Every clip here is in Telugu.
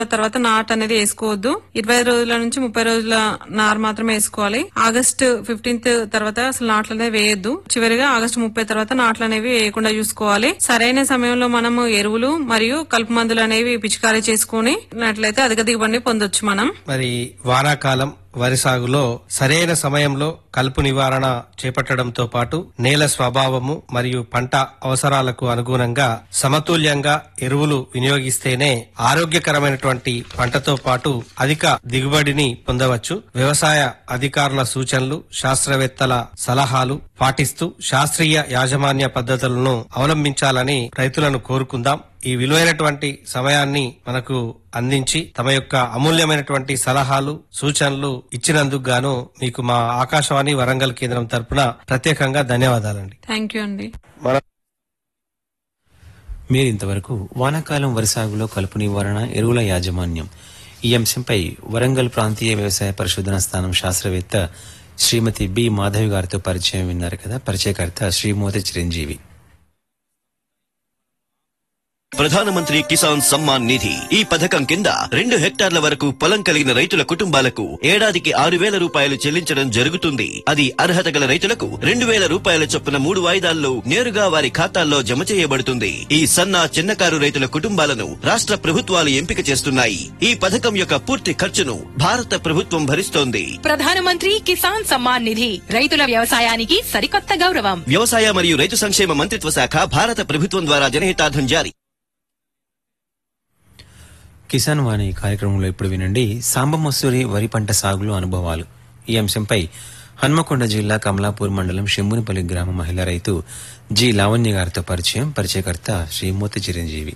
తర్వాత నాట్ అనేది వేసుకోవద్దు ఇరవై రోజుల నుంచి ముప్పై రోజుల నారు మాత్రమే వేసుకోవాలి ఆగస్ట్ ఫిఫ్టీన్త్ తర్వాత అసలు నాట్లు అనేవి వేయొద్దు చివరిగా ఆగస్ట్ ముప్పై తర్వాత నాట్లు అనేవి వేయకుండా చూసుకోవాలి సరైన సమయంలో మనము ఎరువులు మరియు కలుపు మందులు అనేవి పిచికారీ చేసుకుని నట్లయితే అధిక దిగుబడిని పొందొచ్చు మనం మరి వానాకాలం వరి సాగులో సరైన సమయంలో కలుపు నివారణ చేపట్టడంతో పాటు నేల స్వభావము మరియు పంట అవసరాలకు అనుగుణంగా సమతుల్యంగా ఎరువులు వినియోగిస్తేనే ఆరోగ్యకరమైనటువంటి పంటతో పాటు అధిక దిగుబడిని పొందవచ్చు వ్యవసాయ అధికారుల సూచనలు శాస్త్రవేత్తల సలహాలు పాటిస్తూ శాస్త్రీయ యాజమాన్య పద్ధతులను అవలంబించాలని రైతులను కోరుకుందాం ఈ విలువైనటువంటి సమయాన్ని మనకు అందించి తమ యొక్క అమూల్యమైనటువంటి సలహాలు సూచనలు ఇచ్చినందుకు గాను మీకు మా ఆకాశవాణి వరంగల్ కేంద్రం తరపున ప్రత్యేకంగా ధన్యవాదాలండి థ్యాంక్ యూ అండి మన మీరింతవరకు వానాకాలం వరి సాగులో కలుపు నివారణ ఎరువుల యాజమాన్యం ఈ అంశంపై వరంగల్ ప్రాంతీయ వ్యవసాయ పరిశోధన స్థానం శాస్త్రవేత్త శ్రీమతి బి మాధవి గారితో పరిచయం విన్నారు కదా పరిచయకర్త శ్రీమోతి చిరంజీవి ప్రధానమంత్రి కిసాన్ సమ్మాన్ నిధి ఈ పథకం కింద రెండు హెక్టార్ల వరకు పొలం కలిగిన రైతుల కుటుంబాలకు ఏడాదికి ఆరు వేల రూపాయలు చెల్లించడం జరుగుతుంది అది అర్హత గల రైతులకు రెండు వేల రూపాయల చొప్పున మూడు వాయిదాల్లో నేరుగా వారి ఖాతాల్లో జమ చేయబడుతుంది ఈ సన్న చిన్నకారు రైతుల కుటుంబాలను రాష్ట్ర ప్రభుత్వాలు ఎంపిక చేస్తున్నాయి ఈ పథకం యొక్క పూర్తి ఖర్చును భారత ప్రభుత్వం భరిస్తోంది ప్రధానమంత్రి కిసాన్ సమ్మాన్ నిధి రైతుల వ్యవసాయానికి సరికొత్త గౌరవం వ్యవసాయ మరియు రైతు సంక్షేమ మంత్రిత్వ శాఖ భారత ప్రభుత్వం ద్వారా జనహితార్థం జారీ కిసాన్ వాణి కార్యక్రమంలో ఇప్పుడు వినండి సాంబ మసూరి వరి పంట సాగులో అనుభవాలు ఈ అంశంపై హన్మకొండ జిల్లా కమలాపూర్ మండలం షెమ్మునిపల్లి గ్రామ మహిళా రైతు జి లావణ్య గారితో పరిచయం పరిచయకర్త శ్రీమూర్తి చిరంజీవి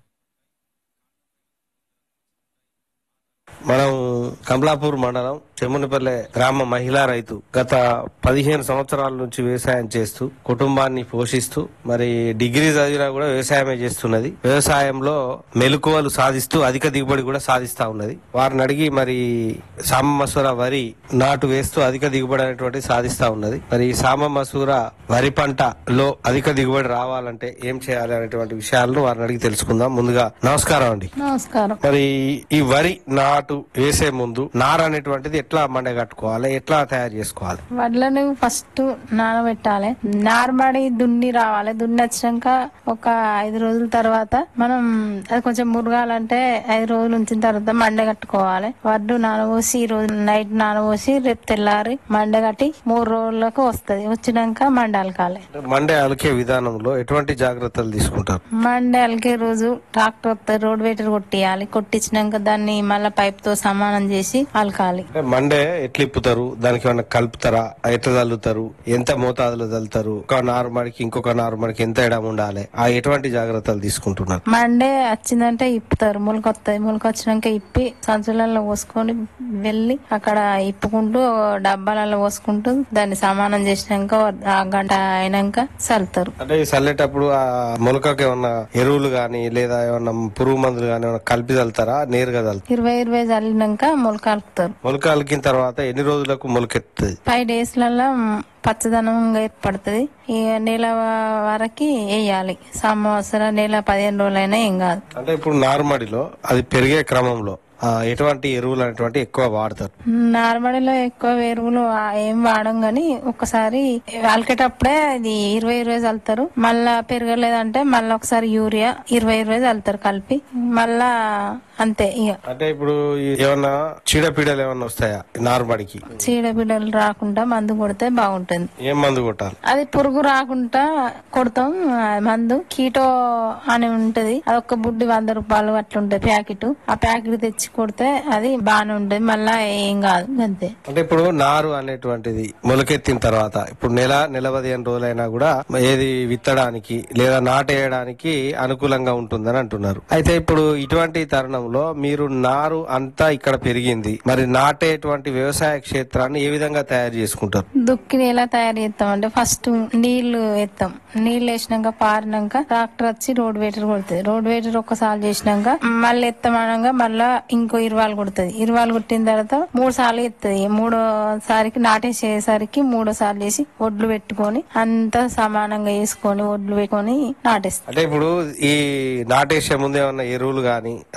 మనం కమలాపూర్ మండలం చెమ్మునిపల్లె గ్రామ మహిళా రైతు గత పదిహేను సంవత్సరాల నుంచి వ్యవసాయం చేస్తూ కుటుంబాన్ని పోషిస్తూ మరి డిగ్రీ చదివినా కూడా వ్యవసాయమే చేస్తున్నది వ్యవసాయంలో మెలకువలు సాధిస్తూ అధిక దిగుబడి కూడా సాధిస్తా ఉన్నది వారిని అడిగి మరి సామ మసూర వరి నాటు వేస్తూ అధిక దిగుబడి అనేటువంటి సాధిస్తా ఉన్నది మరి ఈ సామ మసూర వరి పంటలో అధిక దిగుబడి రావాలంటే ఏం చేయాలి అనేటువంటి విషయాలను వారిని అడిగి తెలుసుకుందాం ముందుగా నమస్కారం అండి నమస్కారం మరి ఈ వరి నాటు వేసే ముందు నార అనేటువంటిది ఎట్లా మండ కట్టుకోవాలి ఎట్లా తయారు చేసుకోవాలి వడ్లను ఫస్ట్ నానబెట్టాలి నార్మడి దున్ని రావాలి దున్ని వచ్చినాక ఒక ఐదు రోజుల తర్వాత మనం అది కొంచెం మురగాలంటే ఐదు రోజులు ఉంచిన తర్వాత మండ కట్టుకోవాలి వడ్డు నానబోసి ఈ రోజు నైట్ నానబోసి రేపు తెల్లారి మండ కట్టి మూడు రోజులకు వస్తది వచ్చినాక మండ అలకాలి మండే అలికే విధానంలో ఎటువంటి జాగ్రత్తలు తీసుకుంటారు మండ అలికే రోజు ట్రాక్టర్ వస్తుంది రోడ్ వెయిటర్ కొట్టియాలి కొట్టించినాక దాన్ని మళ్ళీ పైప్ తో సమానం చేసి అలకాలి అంటే మండే ఎట్లా ఇప్పుతారు దానికి ఏమైనా కలుపుతారా ఎట్లా చల్లుతారు ఎంత మోతాదులో చల్లుతారు ఒక నారుమడికి ఇంకొక నారుమడికి ఎంత ఎడం ఉండాలి ఆ ఎటువంటి జాగ్రత్తలు తీసుకుంటున్నారు మండే వచ్చిందంటే ఇప్పుతారు మొలక వస్తుంది మొలక వచ్చినాక ఇప్పి సంచులలో పోసుకొని వెళ్ళి అక్కడ ఇప్పుకుంటూ డబ్బాలలో పోసుకుంటూ దాన్ని సమానం చేసినాక ఆ గంట అయినాక చల్లుతారు అంటే ఈ చల్లేటప్పుడు ఆ మొలకకి ఏమన్నా ఎరువులు గాని లేదా ఏమన్నా పురుగు మందులు గాని ఏమన్నా కలిపి చల్లుతారా నేరుగా చల్లుతారు ఇరవై ఇరవై చల్లినాక మొలక కలుపుతారు మొలక అలికిన తర్వాత ఎన్ని రోజులకు మొలకెత్తుతుంది ఫైవ్ డేస్ లలో పచ్చదనంగా ఏర్పడుతుంది ఈ నెల వరకు వేయాలి సంవత్సరం నెల పదిహేను రోజులైనా ఏం కాదు అంటే ఇప్పుడు నారుమడిలో అది పెరిగే క్రమంలో ఆ, ఎటువంటి ఎరువులు అనేటువంటి ఎక్కువ వాడతారు నార్మడిలో ఎక్కువ ఎరువులు ఆ- ఏం వాడం గాని ఒక్కసారి అలకేటప్పుడే ఇది ఇరవై ఇరవై చల్లుతారు మళ్ళా పెరగలేదంటే మళ్ళీ ఒకసారి యూరియా ఇరవై ఇరవై చల్లుతారు కలిపి మళ్ళా అంతే ఇక అంటే ఇప్పుడు ఈ ఏమన్నా చీడపీడలు ఏమన్నా వస్తాయా నారుమడికి చీడపీడలు రాకుండా మందు కొడితే బాగుంటుంది ఏం మందు కొట్టాలి అది పురుగు రాకుండా కొడతాం ఆ మందు కీటో అని ఉంటది అది ఒక బుడ్డి వంద రూపాయలు అట్లుంటది ప్యాకెట్ ఆ ప్యాకెట్ తెచ్చి కొడితే అది బాగానే ఉంటది మళ్ళా ఏం కాదు అంతే అంటే ఇప్పుడు నారు అనేటువంటిది మొలకెత్తిన తర్వాత ఇప్పుడు నెల నెల పదిహేను రోజులైనా కూడా ఏది విత్తడానికి లేదా నాటేయడానికి అనుకూలంగా ఉంటుందని అంటున్నారు అయితే ఇప్పుడు ఇటువంటి తరుణంలో మీరు నారు అంతా ఇక్కడ పెరిగింది మరి నాటేటువంటి వ్యవసాయ క్షేత్రాన్ని ఏ విధంగా తయారు చేసుకుంటారు దుక్కిని ఎలా తయారు చేస్తాం అంటే ఫస్ట్ నీళ్లు వేస్తాం నీళ్లు వేసినాక పారినాక ట్రాక్టర్ వచ్చి రోడ్ వేటర్ కొడుతుంది రోడ్ వేటర్ ఒక్కసారి చేసినాక మళ్ళీ ఎత్తమనగా మళ్ళా ఇంకో ఇరవాలు కొడుతుంది ఇరవాలు కొట్టిన తర్వాత మూడు సార్లు ఎత్తది మూడోసారికి నాటేసేసరికి మూడో సార్లు వేసి ఒడ్లు పెట్టుకొని అంతా సమానంగా వేసుకొని ఒడ్లు పెట్టుకొని నాటేస్తాం అంటే ఇప్పుడు ఈ నాటేసే ముందు ఏమన్నా ఎరువులు గాని అంటే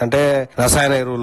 రసాయన ఎరువులు